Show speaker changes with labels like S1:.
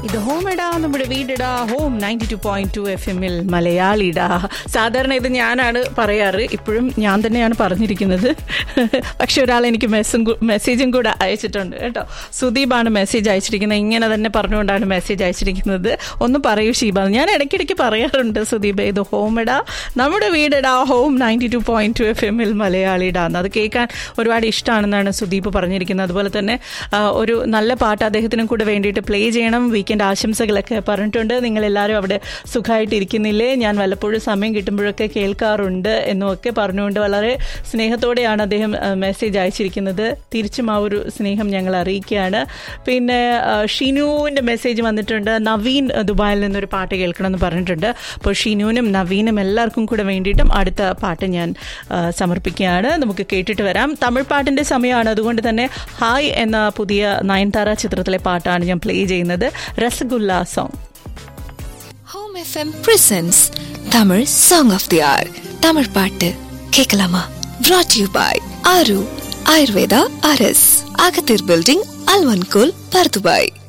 S1: ഇത് ഹോമിടാ നമ്മുടെ വീടിടാ home ninety two point two F എമ്മിൽ മലയാളിടാ സാധാരണ ഇത് ഞാനാണ് പറയാറ് ഇപ്പോഴും ഞാൻ തന്നെയാണ് പറഞ്ഞിരിക്കുന്നത് പക്ഷെ ഒരാൾ എനിക്ക് മെസ്സും മെസ്സേജും കൂടെ അയച്ചിട്ടുണ്ട് കേട്ടോ സുദീപാണ് മെസ്സേജ് അയച്ചിരിക്കുന്നത് ഇങ്ങനെ തന്നെ പറഞ്ഞുകൊണ്ടാണ് മെസ്സേജ് അയച്ചിരിക്കുന്നത് ഒന്ന് പറയൂ ഷീബ ഞാൻ ഇടയ്ക്കിടയ്ക്ക് പറയാറുണ്ട് സുദീപ് ഇത് ഹോമിടാ നമ്മുടെ വീടിടാ home ninety two point two F എമ്മിൽ മലയാളിടാ എന്ന് അത് കേൾക്കാൻ ഒരുപാട് ഇഷ്ടമാണെന്നാണ് സുദീപ് പറഞ്ഞിരിക്കുന്നത് അതുപോലെ തന്നെ ആ, ഒരു നല്ല പാട്ട് അദ്ദേഹത്തിനും കൂടെ വേണ്ടിയിട്ട് പ്ലേ ചെയ്യണം വീക്കെൻഡ് ആശംസകളൊക്കെ പറഞ്ഞിട്ടുണ്ട് നിങ്ങൾ എല്ലാവരും അവിടെ സുഖമായിട്ടിരിക്കുന്നില്ലേ ഞാൻ വല്ലപ്പോഴും സമയം കിട്ടുമ്പോഴൊക്കെ കേൾക്കാറുണ്ട് എന്നുമൊക്കെ പറഞ്ഞുകൊണ്ട് വളരെ സ്നേഹത്തോടെയാണ് അദ്ദേഹം ആ, മെസ്സേജ് അയച്ചിരിക്കുന്നത് തിരിച്ചും ആ ഒരു സ്നേഹം ഞങ്ങൾ അറിയിക്കുകയാണ് പിന്നെ ആ, ഷിനുവിൻ്റെ മെസ്സേജ് വന്നിട്ടുണ്ട് നവീൻ ദുബായിൽ നിന്നൊരു പാട്ട് കേൾക്കണം എന്ന് പറഞ്ഞിട്ടുണ്ട് അപ്പോൾ ഷിനുവിനും നവീനും എല്ലാവർക്കും കൂടെ വേണ്ടിയിട്ടും അടുത്ത പാട്ട് ഞാൻ ആ, സമർപ്പിക്കുകയാണ് നമുക്ക് കേട്ടിട്ട് വരാം തമിഴ് പാട്ടിൻ്റെ സമയമാണ് അതുകൊണ്ട് തന്നെ ഹായ് എന്ന പുതിയ നയൻതാര ചിത്രത്തിലെ പാട്ടാണ് ഞാൻ പ്ലേ ചെയ്യുന്നത് rasgulla song
S2: home FM presents Tamil song of the hour Tamil பாட்டு கேட்கலாமா brought யூ பாய் ஆரு ஆயுர்வேதா அரஸ் அகத்தீர் பில்டிங் அல்வன்கோல் பர்துபாய்